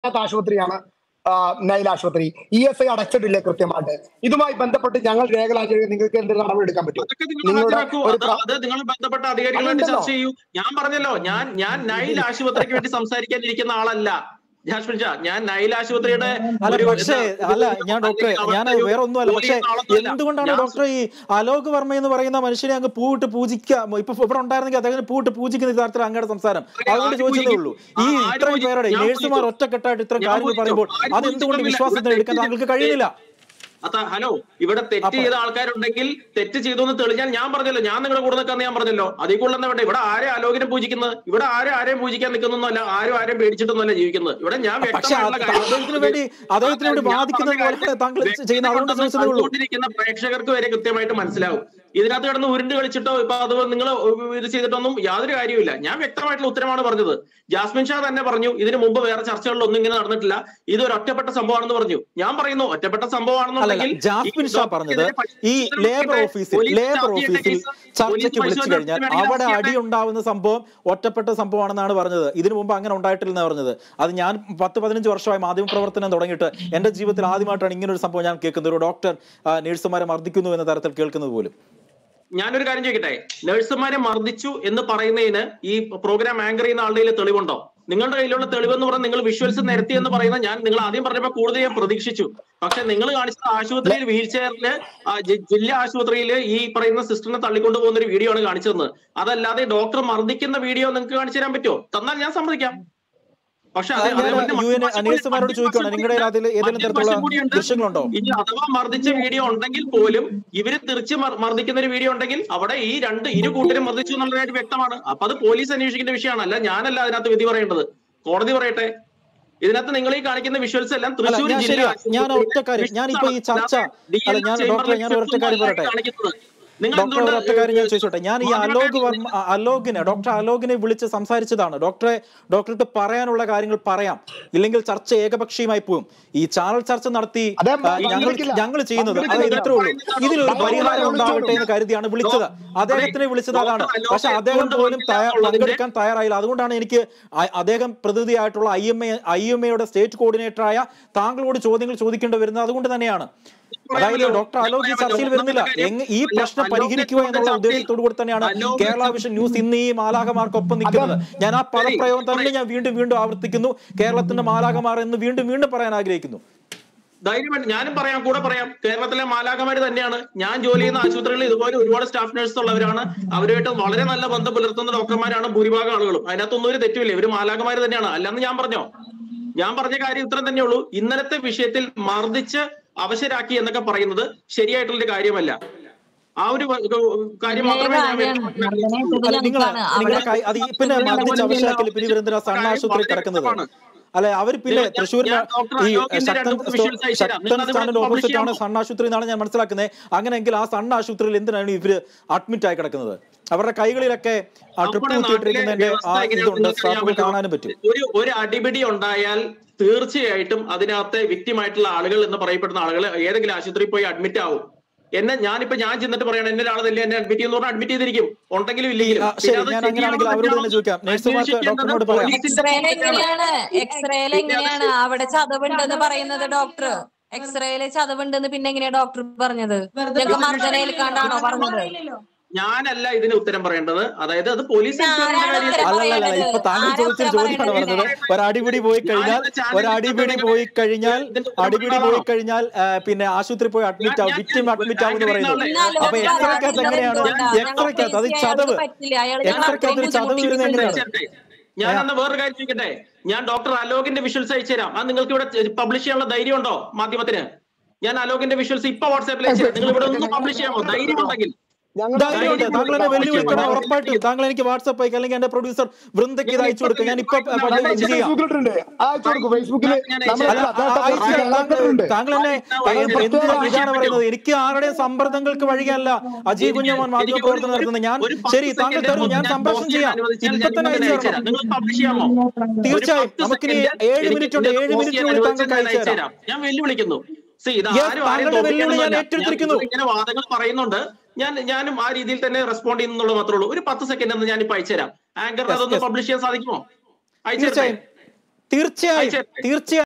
ഇല്ലാത്ത ആശുപത്രിയാണ് ആ, നൈൽ ആശുപത്രി ഇ എസ് ഐ അടച്ചിട്ടില്ലേ കൃത്യമായിട്ട് ഇതുമായി ബന്ധപ്പെട്ട് ഞങ്ങൾ രേഖലാക്കി നിങ്ങൾക്ക് എന്ത് നടപടി എടുക്കാൻ പറ്റും അതൊക്കെ നിങ്ങൾ നിങ്ങളുടെ ഹാജരാക്കൂ ഒരു അത് പ്ര- അത് നിങ്ങൾ ബന്ധപ്പെട്ട അധികാരികളുമായിട്ട് അതുണ്ടല്ലോ. ചർച്ച ചെയ്യൂ ഞാൻ പറഞ്ഞല്ലോ ഞാൻ ഞാൻ നൈൽ ആശുപത്രിക്ക് വേണ്ടി സംസാരിക്കാനിരിക്കുന്ന ആളല്ല ജാസ്മിൻ ഷാ ഞാൻ നൈൽ ആശുപത്രിയുടെ അല്ല ഒരു- പക്ഷേ എന്താ, അല്ല ഒരു- ഞാൻ ഡോക്ടറെ അല്ലെങ്കിൽ ഞാൻ അവിടുത്തെ ഒരു വേറെ ഒന്നുമല്ല ജോലി പക്ഷേ ചെയ്യുന്ന ആളൊന്നുമല്ല. എന്തുകൊണ്ടാണ് ഞാൻ ഡോക്ടർ ഈ അലോക് വർമ്മ എന്ന് പറയുന്ന മനുഷ്യനെ അങ്ങ് പൂവിട്ട് പൂജിക്കുക ഇപ്പൊ ഇവിടെ ഉണ്ടായിരുന്നെങ്കിൽ അദ്ദേഹം പൂവിട്ട് പൂജിക്കുന്ന തരത്തിൽ അങ്ങയുടെ സംസാരം അതുകൊണ്ട് ആര് ചോദിച്ചതേ ഉള്ളൂ ഈ ആ, ആര് ഇത്രയും പൂജിക്കും? പേരുടെ ഞാൻ നേഴ്സുമാർ പൂജിക്കും. ഒറ്റക്കെട്ടായിട്ട് ഇത്തരം ഞാൻ കാര്യങ്ങൾ പൂജിക്കും. പറയുമ്പോൾ ആര് അതെന്തുകൊണ്ട് പൂജിക്കുന്നില്ല? വിശ്വാസത്തിന് എടുക്കാൻ ഇവിടെ താങ്കൾക്ക് കഴിയുന്നില്ല അത്ത ഹലോ ഇവിടെ തെറ്റ് അപ്പൊ- ചെയ്ത ആൾക്കാരുണ്ടെങ്കിൽ തെറ്റ് ചെയ്തു എന്ന് തെളിഞ്ഞാൽ ഞാൻ പറഞ്ഞല്ലോ ഞാൻ നിങ്ങളുടെ കൂടെ നിൽക്കാന്ന് ഞാൻ പറഞ്ഞല്ലോ അതിൽ കൂടുതൽ വേണ്ട ഇവിടെ ആരെ ആലോചന പൂജിക്കുന്നത് ഇവിടെ ആരും ആരെയും പൂജിക്കാൻ നിൽക്കുന്നൊന്നുമല്ല ആരും ആരെയും പേടിച്ചിട്ടൊന്നുമല്ല ജീവിക്കുന്നത് ഇവിടെ ഞാൻ പക്ഷേ വ്യക്തമായിട്ടുള്ള അത് കാര്യം അദ്ദേഹത്തിന് വേണ്ടി അദ്ദേഹത്തിന് വേണ്ടി ഞാൻ ബാധിക്കുന്നത് പറഞ്ഞ പോലെയാണ് താങ്കൾ കാര്യം ചെയ്യുന്നത് അതുകൊണ്ട് വ്യക്തിനെ ചോദിച്ചതേ ഉള്ളൂ കണ്ടുകൊണ്ടിരിക്കുന്ന പ്രേക്ഷകർക്ക് വരെ കൃത്യമായിട്ട് മനസ്സിലാവും ഇതിനകത്ത് കിടന്ന് ഉരുണ്ട് കളിച്ചിട്ടോ ഇപ്പൊ അത് നിങ്ങൾ ഇത് ചെയ്തിട്ടൊന്നും യാതൊരു കാര്യമില്ല ഞാൻ വ്യക്തമായിട്ടുള്ള ഉത്തരമാണ് പറഞ്ഞത് ജാസ്മിൻ ഷാ തന്നെ പറഞ്ഞു ഇതിനു മുമ്പ് വേറെ ചർച്ചകളിലൊന്നും ഇങ്ങനെ നടന്നിട്ടില്ല ഇത് ഒരു ഒറ്റപ്പെട്ട സംഭവമാണെന്ന് പറഞ്ഞു ഞാൻ പറയുന്നു ഒറ്റപ്പെട്ട അല്ലല്ല സംഭവമാണെന്നുണ്ടെങ്കിൽ ജാസ്മിൻ ഷാ പറഞ്ഞത് ഈ ലേബർ ഓഫീസിൽ ലേബർ ഓഫീസിൽ ചർച്ചയ്ക്ക് വിളിച്ചു കഴിഞ്ഞാൽ അവിടെ അടി ഉണ്ടാവുന്ന സംഭവം ഒറ്റപ്പെട്ട സംഭവമാണെന്നാണ് പറഞ്ഞത് ഇതിനു മുമ്പ് അങ്ങനെ ഉണ്ടായിട്ടില്ലെന്നാണ് പറഞ്ഞത് അത് ഞാൻ പത്ത് പതിനഞ്ച് വർഷമായി മാധ്യമ പ്രവർത്തനം തുടങ്ങിയിട്ട് എന്റെ ജീവിതത്തിൽ ആദ്യമായിട്ടാണ് ഇങ്ങനെ ഒരു സംഭവം ഞാൻ കേൾക്കുന്നത് ഒരു ഡോക്ടർ ആ, നഴ്സുമാരെ മർദ്ദിക്കുന്നു എന്ന തരത്തിൽ കേൾക്കുന്നത് പോലും ഞാനൊരു കാര്യം ചോദിക്കട്ടെ നഴ്സുമാരെ മർദ്ദിച്ചു എന്ന് പറയുന്നതിന് ഈ പ്രോഗ്രാം ആങ്കർ ചെയ്യുന്ന ആളുടെ കയ്യിൽ തെളിവുണ്ടോ നിങ്ങളുടെ കയ്യിലുള്ള തെളിവെന്ന് പറഞ്ഞാൽ നിങ്ങൾ വിഷ്വൽസ് നിരത്തി എന്ന് പറയുന്ന ഞാൻ നിങ്ങൾ ആദ്യം പറഞ്ഞപ്പോൾ കൂടുതൽ ഞാൻ പ്രതീക്ഷിച്ചു പക്ഷെ നിങ്ങൾ കാണിച്ചത് ആശുപത്രിയിൽ വീൽ ചെയറില് ജില്ലാ ആശുപത്രിയിൽ ഈ പറയുന്ന സിസ്റ്ററിനെ തള്ളിക്കൊണ്ടു പോകുന്ന ഒരു വീഡിയോ ആണ് കാണിച്ചത് അതല്ലാതെ ഡോക്ടർ മർദ്ദിക്കുന്ന വീഡിയോ നിങ്ങൾക്ക് കാണിച്ചു തരാൻ പറ്റുമോ തന്നാൽ ഞാൻ സമ്മതിക്കാം പക്ഷെ അത് ഞാൻ അതേപോലെ യു എൻ അന്വേഷണന്മാരോട് ചോദിക്കുകയാണ് നിങ്ങളുടെ അതിൽ ഏതെങ്കിലും തരത്തിലുള്ള ദൃശ്യങ്ങളുണ്ടോ ഇനി അഥവാ മർദ്ദിച്ച വീഡിയോ ഉണ്ടെങ്കിൽ പോലും ഇവര് തിരിച്ച് മർ- മർദ്ദിക്കുന്ന ഒരു വീഡിയോ ഉണ്ടെങ്കിൽ അവിടെ ഈ രണ്ട് ഇരു കൂട്ടരും മർദ്ദിച്ചു എന്നുള്ളതായിട്ട് വ്യക്തമാണ് അപ്പൊ അത് പോലീസ് അന്വേഷിക്കേണ്ട വിഷയമാണ് അല്ല ഞാനല്ല അതിനകത്ത് വിധി പറയേണ്ടത് കോടതി പറയട്ടെ ഇതിനകത്ത് നിങ്ങൾ ഈ കാണിക്കുന്ന വിഷ്വൽസ് എല്ലാം അല്ല തൃശ്ശൂർ ഞാൻ ജില്ലാ ശരിയാ ഞാൻ ഒറ്റ കാര്യം ഞാനിപ്പോ ഈ ചർച്ച അല്ല ഞാൻ ഡോക്ടറെ ഞാൻ ഒരൊറ്റ കാര്യം പറയട്ടെ ഡോക്ടർ ഒരൊറ്റ കാര്യം ഞാൻ ചോദിച്ചോട്ടെ ഞാൻ ഈ അലോക് വർമ്മ അ- അലോകിനെ ഡോക്ടർ അലോകിനെ വിളിച്ച് സംസാരിച്ചതാണ് ഡോക്ടറെ ഡോക്ടർക്ക് പറയാനുള്ള കാര്യങ്ങൾ പറയാം ഇല്ലെങ്കിൽ ചർച്ച ഏകപക്ഷീയമായി പോകും ഈ ചാനൽ ചർച്ച നടത്തി അദ്ദേഹം ആ, ഞങ്ങൾ പങ്കെടുക്കില്ല. ഞങ്ങൾ ചെയ്യുന്നത് അതായത് പങ്കെടുക്കില്ല. ഇത്രേ ഉള്ളൂ ഇതിലൊരു ഡോക്ടർ പരിഹാരം വിളിച്ചോളൂ. ഉണ്ടാവട്ടെ എന്ന് കരുതിയാണ് വിളിച്ചത് അദ്ദേഹത്തിനെ വിളിച്ചത് അതാണ് ഡോക്ടർ പക്ഷെ അദ്ദേഹം അലോക് പോലും തയ്യാ- ഉള്ളതിന്റെ- പങ്കെടുക്കാൻ തയ്യാറായില്ല അതുകൊണ്ടാണ് എനിക്ക് അ- അദ്ദേഹം പ്രതിനിധിയായിട്ടുള്ള I M A I M എയുടെ സ്റ്റേറ്റ് കോർഡിനേറ്ററായ താങ്കളോട് ചോദ്യങ്ങൾ ചോദിക്കേണ്ടി വരുന്നത് അതുകൊണ്ട് തന്നെയാണ് അതായത് ഡോക്ടർ അലോക് ഈ ചർച്ചയിൽ വരുന്നില്ല എങ് ഈ പ്രശ്നം പരിഹരിക്കുക എന്നുള്ള ഉദ്ദേശത്തോടു കൂടി തന്നെയാണ് കേരള വിഷൻ ന്യൂസ് ഇന്ന് ഈ മാലാകമാർക്കൊപ്പം നിൽക്കുന്നത് ഞാൻ ആ പദപ്രയോഗം തന്നെ ഞാൻ വീണ്ടും വീണ്ടും ആവർത്തിക്കുന്നു കേരളത്തിന്റെ മാലാകമാർ എന്ന് വീണ്ടും വീണ്ടും പറയാൻ ആഗ്രഹിക്കുന്നു ധൈര്യമായിട്ട് ഞാനും പറയാം കൂടെ പറയാം കേരളത്തിലെ മാലാകമാര് തന്നെയാണ് ഞാൻ ജോലി ചെയ്യുന്ന ആശുപത്രികളിൽ ഇതുപോലെ ഒരുപാട് സ്റ്റാഫ് നഴ്സ് ഉള്ളവരാണ് അവരുമായിട്ട് വളരെ നല്ല ബന്ധം പുലർത്തുന്ന ഡോക്ടർമാരാണ് ഭൂരിഭാഗം ആളുകളും അതിനകത്തൊന്നും ഒരു തെറ്റുമില്ല ഇവര് മാലാകമാര് തന്നെയാണ് അല്ലെന്ന് ഞാൻ പറഞ്ഞോ ഞാൻ പറഞ്ഞ കാര്യം ഇത്രയും തന്നെയുള്ളൂ ഇന്നലത്തെ വിഷയത്തിൽ മർദ്ദിച്ച് അവശരാക്കി എന്നൊക്കെ പറയുന്നത് ശരിയായിട്ടുള്ളൊരു കാര്യമല്ല ആ ഒരു വ- കാര്യം മാത്രമേ ഞാൻ വ്യക്തമാക്കി അല്ല നിങ്ങൾ നിങ്ങളെ കൈ- അത് ഈ പിന്നെ മർദ്ദിച്ച അവശാക്കിൽ പിന്നെ ഇവരെന്തിനാ സണ്ണ ആശുപത്രി കിടക്കുന്നത് അല്ലെ അവർ പിന്നെ ഞാൻ- തൃശ്ശൂരിന് ഞാൻ ഡോക്ടർ ഈ അലോകിന്റെ ശക്തൻ രണ്ട് മൂന്ന് visuals അയച്ചു തരാം. ശക്തൻ നിങ്ങൾ അത് സ്റ്റാൻഡിന്റെ publish ഓപ്പോസിറ്റ് ആണ് ചെയ്യാമോ? സണ്ണ ആശുപത്രി എന്നാണ് ഞാൻ മനസ്സിലാക്കുന്നത് അങ്ങനെയെങ്കിൽ ആ സണ്ണ ആശുപത്രിയിൽ എന്തിനാണ് ഇവര് അഡ്മിറ്റ് ആയി കിടക്കുന്നത് അവരുടെ കൈകളിലൊക്കെ ആ ട്രിപ്പ് നമ്മുടെ നാട്ടിലെ കുത്തിയിട്ടിരിക്കുന്നതിന്റെ വ്യവസ്ഥ ആ എങ്ങനെയാണെന്ന് ഇതുണ്ട് നിങ്ങൾക്ക് അറിയാൻ സ്റ്റാഫുകൾ പറ്റുമോ? കാണാനും പറ്റും ഒരു ഒരു അടിപിടി ഉണ്ടായാൽ തീർച്ചയായിട്ടും അതിനകത്തെ വിക്റ്റിമായിട്ടുള്ള ആളുകൾ എന്ന് പറയപ്പെടുന്ന ആളുകൾ ഏതെങ്കിലും ആശുപത്രിയിൽ പോയി അഡ്മിറ്റ് ആവും എന്നെ ഞാനിപ്പോ ഞാൻ ചെന്നിട്ട് പറയണം എന്നെ ഒരാൾ തന്നെ എന്നെ അഡ്മിറ്റ് ചെയ്യുന്ന പറഞ്ഞാൽ അഡ്മിറ്റ് ചെയ്തിരിക്കും ഉണ്ടെങ്കിലും ഇല്ലെങ്കിലും ആ, ശരി, ഞാൻ അങ്ങനെയാണെങ്കിൽ അവരോട് തന്നെ ചോദിക്കാം. നഴ്സുമാർക്ക് ഡോക്ടറിനോട് പറയാം. എക്സ്റേയിൽ എങ്ങനെയാണ് എക്സ്റേയിൽ എങ്ങനെയാണ് അവിടെ ചതവുണ്ടെന്ന് പറയുന്നത് ഡോക്ടർ എക്സ്റേയില് ചതവുണ്ടെന്ന് പിന്നെ എങ്ങനെയാ ഡോക്ടർ പറഞ്ഞത് ഞങ്ങൾക്ക് മർദ്ദനേൽക്കാണ്ടാണോ പറഞ്ഞത് ഞാനല്ല ഇതിന് ഉത്തരം പറയേണ്ടത് അതായത് അത് പോലീസ് പിന്നെ ആരാണ് ഉത്തരം അല്ലല്ല അല്ല ഇപ്പൊ താങ്കൾ ആരാ ചോദിച്ചൊരു ഉത്തരം ചോദ്യമാണ് പറയേണ്ടത്? പറഞ്ഞത് ഒരടിപിടി പോയി കഴിഞ്ഞാൽ ഒരടിപിടി പോയി കഴിഞ്ഞാൽ അടിപിടി പോയി കഴിഞ്ഞാൽ ആ, പിന്നെ ആശുപത്രി പോയി അഡ്മിറ്റ് ആവും വിക്ടിം അഡ്മിറ്റ് ആവും എന്ന് പറയുന്നത് ഇന്ന് അപ്പൊ അലോക് എക്സ്റേക്കകത്ത് എങ്ങനെയാണ് എന്തുകൊണ്ടാ? എക്സ്റേക്കകത്ത് അത് ഞങ്ങൾക്ക് ചതവ് പറ്റില്ല. അയാൾ എക്സ്റേക്കകത്ത് ഒരു ചതവ് വരുന്നത് എങ്ങനെയാണ് ഞാൻ അന്ന് വേറൊരു കാര്യം ചോദിക്കട്ടെ ഞാൻ ഡോക്ടർ അലോകിന്റെ വിഷ്വൽസ് അയച്ചു തരാം അത് നിങ്ങൾക്ക് ഇവിടെ പബ്ലിഷ് ചെയ്യാനുള്ള ധൈര്യം ഉണ്ടോ മാധ്യമത്തിന് ഞാൻ അലോകിന്റെ വിഷ്വൽസ് ഇപ്പൊ വാട്സാപ്പിൽ അയച്ചു തരാം നിങ്ങൾ ഇവിടെ ഒന്ന് പബ്ലിഷ് ചെയ്യാമോ ധൈര്യം ഉണ്ടെങ്കിൽ ധൈര്യമുണ്ട് താങ്കൾ എന്നെ വെല്ലുവിളിക്കണം ഉറപ്പായിട്ടും താങ്കൾ എനിക്ക് വാട്സപ്പ് അയക്കുക അല്ലെങ്കിൽ എന്റെ പ്രൊഡ്യൂസർ വൃന്ദയ്ക്ക് ഇത് അയച്ചു കൊടുക്കുക ഞാൻ ഇപ്പൊ പബ്ലിഷ് ചെയ്യാം ഫേസ്ബുക്കിലിട്ടുണ്ട് അയച്ചു കൊടുക്കും ഫേസ്ബുക്കിൽ നമ്മൾ അല്ല, ആ, അയച്ചു തരാം. താങ്കൾ- താങ്കൾ എന്നെ എന്ത് ഇതാണ് പറയുന്നത് എനിക്ക് ആരുടെയും സമ്മർദ്ദങ്ങൾക്ക് വഴിയല്ല അജയ് കുഞ്ഞമോൻ മാധ്യമ പ്രവർത്തനം നടത്തുന്നത് ഞാൻ ശരി താങ്കൾ തരൂ ഞാൻ സംപ്രേഷണം ചെയ്യാം ഇപ്പൊ തന്നെ അയച്ചു തരണം നിങ്ങൾ പബ്ലിഷ് ചെയ്യാമോ തീർച്ചയായും. ഒരു പത്ത് നമുക്കിനി second ഏഴ് എനിക്ക് മിനിറ്റ് ഉണ്ട്. ഇതിന്റെ ഏഴ് post മിനിറ്റിനുള്ളിൽ ചെയ്യാൻ താങ്കൾക്ക് അനുവദിച്ചാൽ അയച്ചു ഞാൻ ഞാൻ വെല്ലുവിളിക്കുന്നു See, ഇത് Yes, ആരും ആരെയും താങ്കളുടെ വെല്ലുവിളി ഞാൻ തോൽപ്പിക്കാനൊന്നുമല്ല. ഏറ്റെടുത്തിരിക്കുന്നു. ഞാൻ ഇങ്ങനെ വാദങ്ങൾ പറയുന്നുണ്ട് ഞാൻ ഞാനും ആ രീതിയിൽ തന്നെ റെസ്പോണ്ട് ചെയ്യുന്നുള്ളത് മാത്രമേ ഉള്ളൂ ഒരു പത്ത് സെക്കൻഡ് എന്ന് ഞാൻ ഇപ്പൊ അയച്ചു തരാം ആങ്കർ Yes, അതൊന്ന് yes. പബ്ലിഷ് ചെയ്യാൻ സാധിക്കുമോ അയച്ചു തീർച്ചയായും തീർച്ചയായും അയച്ചേരട്ടെ. തീർച്ചയായും